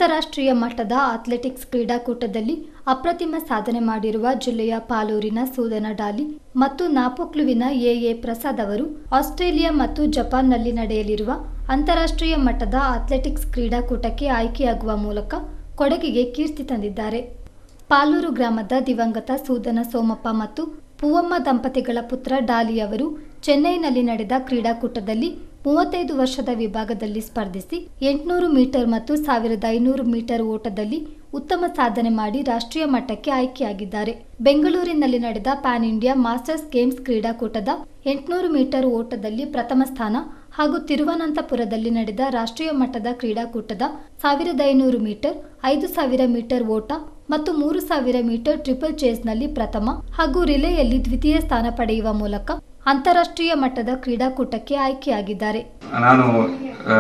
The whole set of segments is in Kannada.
ಅಂತಾರಾಷ್ಟ್ರೀಯ ಮಟ್ಟದ ಅಥ್ಲೆಟಿಕ್ಸ್ ಕ್ರೀಡಾಕೂಟದಲ್ಲಿ ಅಪ್ರತಿಮ ಸಾಧನೆ ಮಾಡಿರುವ ಜಿಲ್ಲೆಯ ಪಾಲೂರಿನ ಸೂದನ ಡಾಲಿ ಮತ್ತು ನಾಪೊಕ್ಲುವಿನ ಎಎ ಪ್ರಸಾದ್ ಅವರು ಆಸ್ಟ್ರೇಲಿಯಾ ಮತ್ತು ಜಪಾನ್ನಲ್ಲಿ ನಡೆಯಲಿರುವ ಅಂತಾರಾಷ್ಟ್ರೀಯ ಮಟ್ಟದ ಅಥ್ಲೆಟಿಕ್ಸ್ ಕ್ರೀಡಾಕೂಟಕ್ಕೆ ಆಯ್ಕೆಯಾಗುವ ಮೂಲಕ ಕೊಡಗಿಗೆ ಕೀರ್ತಿ ತಂದಿದ್ದಾರೆ ಪಾಲೂರು ಗ್ರಾಮದ ದಿವಂಗತ ಸೂದನ ಸೋಮಪ್ಪ ಮತ್ತು ಪೂವಮ್ಮ ದಂಪತಿಗಳ ಪುತ್ರ ಡಾಲಿ ಅವರು ಚೆನ್ನೈನಲ್ಲಿ ನಡೆದ ಕ್ರೀಡಾಕೂಟದಲ್ಲಿ ಮೂವತ್ತೈದು ವರ್ಷದ ವಿಭಾಗದಲ್ಲಿ ಸ್ಪರ್ಧಿಸಿ ಎಂಟುನೂರು ಮೀಟರ್ ಮತ್ತು ಸಾವಿರದ ಐನೂರು ಮೀಟರ್ ಓಟದಲ್ಲಿ ಉತ್ತಮ ಸಾಧನೆ ಮಾಡಿ ರಾಷ್ಟ್ರೀಯ ಮಟ್ಟಕ್ಕೆ ಆಯ್ಕೆಯಾಗಿದ್ದಾರೆ ಬೆಂಗಳೂರಿನಲ್ಲಿ ನಡೆದ ಪ್ಯಾನ್ ಇಂಡಿಯಾ ಮಾಸ್ಟರ್ಸ್ ಗೇಮ್ಸ್ ಕ್ರೀಡಾಕೂಟದ ಎಂಟುನೂರು ಮೀಟರ್ ಓಟದಲ್ಲಿ ಪ್ರಥಮ ಸ್ಥಾನ ಹಾಗೂ ತಿರುವನಂತಪುರದಲ್ಲಿ ನಡೆದ ರಾಷ್ಟ್ರೀಯ ಮಟ್ಟದ ಕ್ರೀಡಾಕೂಟದ ಸಾವಿರದ ಐನೂರು ಮೀಟರ್ ಐದು ಸಾವಿರ ಮೀಟರ್ ಓಟ ಮತ್ತು ಮೂರು ಸಾವಿರ ಮೀಟರ್ ಟ್ರಿಪಲ್ ಚೇಸ್ನಲ್ಲಿ ಪ್ರಥಮ ಹಾಗೂ ರಿಲೇಯಲ್ಲಿ ದ್ವಿತೀಯ ಸ್ಥಾನ ಪಡೆಯುವ ಮೂಲಕ ಅಂತಾರಾಷ್ಟ್ರೀಯ ಮಟ್ಟದ ಕ್ರೀಡಾಕೂಟಕ್ಕೆ ಆಯ್ಕೆಯಾಗಿದ್ದಾರೆ ನಾನು ಆ,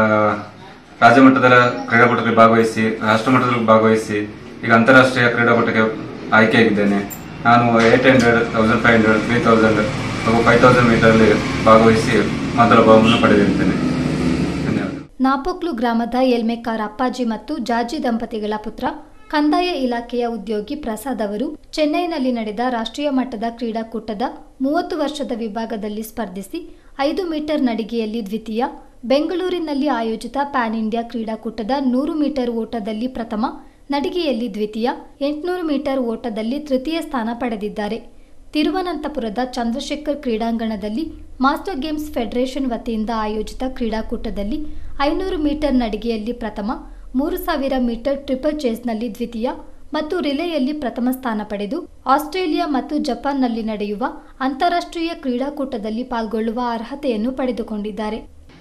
ರಾಜ್ಯ ಮಟ್ಟದ ಕ್ರೀಡಾಕೂಟದಲ್ಲಿ ಭಾಗವಹಿಸಿ ರಾಷ್ಟ್ರ ಮಟ್ಟದಲ್ಲಿ ಭಾಗವಹಿಸಿ ಈಗ ಅಂತಾರಾಷ್ಟ್ರೀಯ ಕ್ರೀಡಾಕೂಟಕ್ಕೆ ಆಯ್ಕೆಯಾಗಿದ್ದೇನೆ ನಾನು eight hundred thousand five hundred three thousand ಹಾಗೂ ಫೈವ್ ತೌಸಂಡ್ ಮೀಟರಲ್ಲಿ ಭಾಗವಹಿಸಿ ಮೊದಲ ಬಹುಮಾನ ಪಡೆದಿರುತ್ತೇನೆ ಧನ್ಯವಾದ ನಾಪೊಕ್ಲು ಗ್ರಾಮದ ಎಲ್ಮೆಕಾರ್ ಅಪ್ಪಾಜಿ ಮತ್ತು ಜಾಜಿ ದಂಪತಿಗಳ ಪುತ್ರ ಕಂದಾಯ ಇಲಾಖೆಯ ಉದ್ಯೋಗಿ ಪ್ರಸಾದ್ ಅವರು ಚೆನ್ನೈನಲ್ಲಿ ನಡೆದ ರಾಷ್ಟ್ರೀಯ ಮಟ್ಟದ ಕ್ರೀಡಾಕೂಟದ ಮೂವತ್ತು ವರ್ಷದ ವಿಭಾಗದಲ್ಲಿ ಸ್ಪರ್ಧಿಸಿ ಐದು ಮೀಟರ್ ನಡಿಗೆಯಲ್ಲಿ ದ್ವಿತೀಯ ಬೆಂಗಳೂರಿನಲ್ಲಿ ಆಯೋಜಿತ ಪ್ಯಾನ್ ಇಂಡಿಯಾ ಕ್ರೀಡಾಕೂಟದ ನೂರು ಮೀಟರ್ ಓಟದಲ್ಲಿ ಪ್ರಥಮ ನಡಿಗೆಯಲ್ಲಿ ದ್ವಿತೀಯ ಎಂಟುನೂರು ಮೀಟರ್ ಓಟದಲ್ಲಿ ತೃತೀಯ ಸ್ಥಾನ ಪಡೆದಿದ್ದಾರೆ ತಿರುವನಂತಪುರದ ಚಂದ್ರಶೇಖರ್ ಕ್ರೀಡಾಂಗಣದಲ್ಲಿ ಮಾಸ್ಟರ್ ಗೇಮ್ಸ್ ಫೆಡರೇಷನ್ ವತಿಯಿಂದ ಆಯೋಜಿತ ಕ್ರೀಡಾಕೂಟದಲ್ಲಿ ಐನೂರು ಮೀಟರ್ ನಡಿಗೆಯಲ್ಲಿ ಪ್ರಥಮ ಮೂರು ಸಾವಿರ ಮೀಟರ್ ಟ್ರಿಪಲ್ ಚೇಸ್ನಲ್ಲಿ ದ್ವಿತೀಯ ಮತ್ತು ರಿಲೇಯಲ್ಲಿ ಪ್ರಥಮ ಸ್ಥಾನ ಪಡೆದು ಆಸ್ಟ್ರೇಲಿಯಾ ಮತ್ತು ಜಪಾನ್ನಲ್ಲಿ ನಡೆಯುವ ಅಂತಾರಾಷ್ಟ್ರೀಯ ಕ್ರೀಡಾಕೂಟದಲ್ಲಿ ಪಾಲ್ಗೊಳ್ಳುವ ಅರ್ಹತೆಯನ್ನು ಪಡೆದುಕೊಂಡಿದ್ದಾರೆ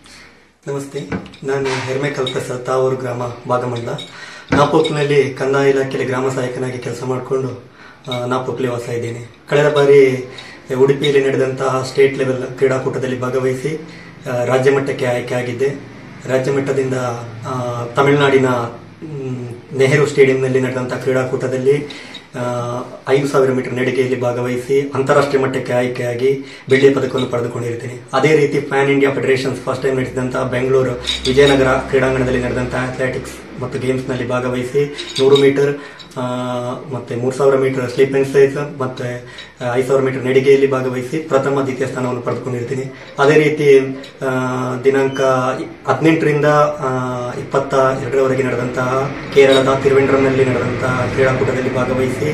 ನಮಸ್ತೆ ನಾನು ಹೆರ್ಮೆ ಕಲ್ಪ್ರಸಾದ್ ತಾವೂರು ಗ್ರಾಮ ಭಾಗಮಂಡಲ ನಾಪೋಕ್ನಲ್ಲಿ ಕಂದಾಯ ಇಲಾಖೆಯಲ್ಲಿ ಗ್ರಾಮ ಸಹಾಯಕನಾಗಿ ಕೆಲಸ ಮಾಡಿಕೊಂಡು ನಾಪೋಕ್ಲಿ ವಾಸ ಇದ್ದೇನೆ ಕಳೆದ ಬಾರಿ ಉಡುಪಿಯಲ್ಲಿ ನಡೆದಂತಹ ಸ್ಟೇಟ್ ಲೆವೆಲ್ ಕ್ರೀಡಾಕೂಟದಲ್ಲಿ ಭಾಗವಹಿಸಿ ಆ, ರಾಜ್ಯ ಮಟ್ಟಕ್ಕೆ ಆಯ್ಕೆ ಆಗಿದ್ದೆ ರಾಜ್ಯ ಮಟ್ಟದಿಂದ ಆ, ತಮಿಳುನಾಡಿನ ಮ್, ನೆಹರು ಸ್ಟೇಡಿಯಂನಲ್ಲಿ ನಡೆದಂತಹ ಕ್ರೀಡಾಕೂಟದಲ್ಲಿ ಆ, ಐದು ಸಾವಿರ ಮೀಟರ್ ನಡಿಗೆಯಲ್ಲಿ ಭಾಗವಹಿಸಿ ಅಂತಾರಾಷ್ಟ್ರೀಯ ಮಟ್ಟಕ್ಕೆ ಆಯ್ಕೆಯಾಗಿ ಬೆಳ್ಳಿಯ ಪದಕವನ್ನು ಪಡೆದುಕೊಂಡಿರುತ್ತೇನೆ ಅದೇ ರೀತಿ pan India federations first time ನಡೆಸಿದಂತಹ ಬೆಂಗಳೂರು ವಿಜಯನಗರ ಕ್ರೀಡಾಂಗಣದಲ್ಲಿ ನಡೆದಂತಹ ಅಥ್ಲೆಟಿಕ್ಸ್ ಮತ್ತು ಗೇಮ್ಸ್ನಲ್ಲಿ ಭಾಗವಹಿಸಿ ನೂರು ಮೀಟರ್ ಆ, ಮತ್ತೆ ಮೂರು ಸಾವಿರ ಮೀಟರ್ ಸ್ಲೀಪ್ ಅಂಡ್ ಸೈಜ್ ಮತ್ತೆ ಐದು ಸಾವಿರ ಮೀಟರ್ ನಡಿಗೆಯಲ್ಲಿ ಭಾಗವಹಿಸಿ ಪ್ರಥಮ ದ್ವಿತೀಯ ಸ್ಥಾನವನ್ನು ಪಡೆದುಕೊಂಡಿರ್ತೀನಿ ಅದೇ ರೀತಿ ಆ, ದಿನಾಂಕ ಹದಿನೆಂಟರಿಂದ ಇಪ್ಪತ್ತ ಎರಡರವರೆಗೆ ನಡೆದಂತಹ ಕೇರಳದ ತಿರುವೆಂಡ್ರಂನಲ್ಲಿ ನಡೆದಂತಹ ಕ್ರೀಡಾಕೂಟದಲ್ಲಿ ಭಾಗವಹಿಸಿ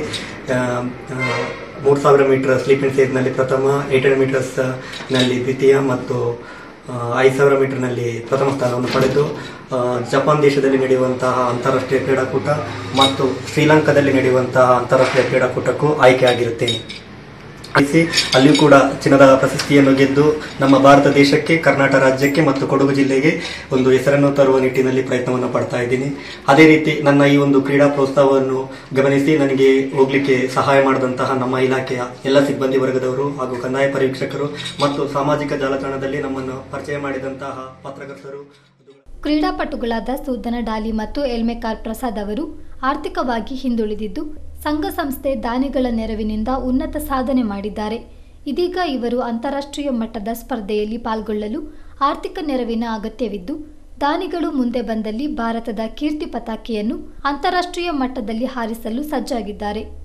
ಮೂರು ಸಾವಿರ ಮೀಟರ್ ಸ್ಲೀಪ್ ಅಂಡ್ ಸೈಜ್ನಲ್ಲಿ ಪ್ರಥಮ ಏಟ್ ಹಂಡ್ರೆಡ್ ಮೀಟರ್ಸ್ ನಲ್ಲಿ ದ್ವಿತೀಯ ಮತ್ತು ಐದು ಸಾವಿರ ಮೀಟರ್ನಲ್ಲಿ ಪ್ರಥಮ ಸ್ಥಾನವನ್ನು ಪಡೆದು ಆ, ಜಪಾನ್ ದೇಶದಲ್ಲಿ ನಡೆಯುವಂತಹ ಅಂತಾರಾಷ್ಟ್ರೀಯ ಕ್ರೀಡಾಕೂಟ ಮತ್ತು ಶ್ರೀಲಂಕಾದಲ್ಲಿ ನಡೆಯುವಂತಹ ಅಂತಾರಾಷ್ಟ್ರೀಯ ಕ್ರೀಡಾಕೂಟಕ್ಕೂ ಆಯ್ಕೆಯಾಗಿರುತ್ತೇನೆ ಆಯ್ಸಿ ಅಲ್ಲಿಯೂ ಕೂಡ ಚಿನ್ನದ ಪ್ರಶಸ್ತಿಯನ್ನು ಗೆದ್ದು ನಮ್ಮ ಭಾರತ ದೇಶಕ್ಕೆ ಕರ್ನಾಟಕ ರಾಜ್ಯಕ್ಕೆ ಮತ್ತು ಕೊಡಗು ಜಿಲ್ಲೆಗೆ ಒಂದು ಹೆಸರನ್ನು ತರುವ ನಿಟ್ಟಿನಲ್ಲಿ ಪ್ರಯತ್ನವನ್ನು ಪಡ್ತಾ ಇದ್ದೀನಿ ಅದೇ ರೀತಿ ನನ್ನ ಈ ಒಂದು ಕ್ರೀಡಾ ಪ್ರೋತ್ಸಾಹವನ್ನು ಗಮನಿಸಿ ನನಗೆ ಹೋಗ್ಲಿಕ್ಕೆ ಸಹಾಯ ಮಾಡಿದಂತಹ ನಮ್ಮ ಇಲಾಖೆಯ ಎಲ್ಲ ಸಿಬ್ಬಂದಿ ವರ್ಗದವರು ಹಾಗೂ ಕಂದಾಯ ಪರೀಕ್ಷಕರು ಮತ್ತು ಸಾಮಾಜಿಕ ಜಾಲತಾಣದಲ್ಲಿ ನಮ್ಮನ್ನು ಪರಿಚಯ ಮಾಡಿದಂತಹ ಪತ್ರಕರ್ತರು ಕ್ರೀಡಾಪಟುಗಳಾದ ಸೂದನ ಡಾಲಿ ಮತ್ತು ಎಲ್ಮೆಕಾರ್ ಪ್ರಸಾದ್ ಅವರು ಆರ್ಥಿಕವಾಗಿ ಹಿಂದುಳಿದಿದ್ದು ಸಂಘ ಸಂಸ್ಥೆ ದಾನಿಗಳ ನೆರವಿನಿಂದ ಉನ್ನತ ಸಾಧನೆ ಮಾಡಿದ್ದಾರೆ ಇದೀಗ ಇವರು ಅಂತಾರಾಷ್ಟ್ರೀಯ ಮಟ್ಟದ ಸ್ಪರ್ಧೆಯಲ್ಲಿ ಪಾಲ್ಗೊಳ್ಳಲು ಆರ್ಥಿಕ ನೆರವಿನ ಅಗತ್ಯವಿದ್ದು ದಾನಿಗಳು ಮುಂದೆ ಬಂದಲ್ಲಿ ಭಾರತದ ಕೀರ್ತಿ ಪತಾಕೆಯನ್ನು ಅಂತಾರಾಷ್ಟ್ರೀಯ ಮಟ್ಟದಲ್ಲಿ ಹಾರಿಸಲು ಸಜ್ಜಾಗಿದ್ದಾರೆ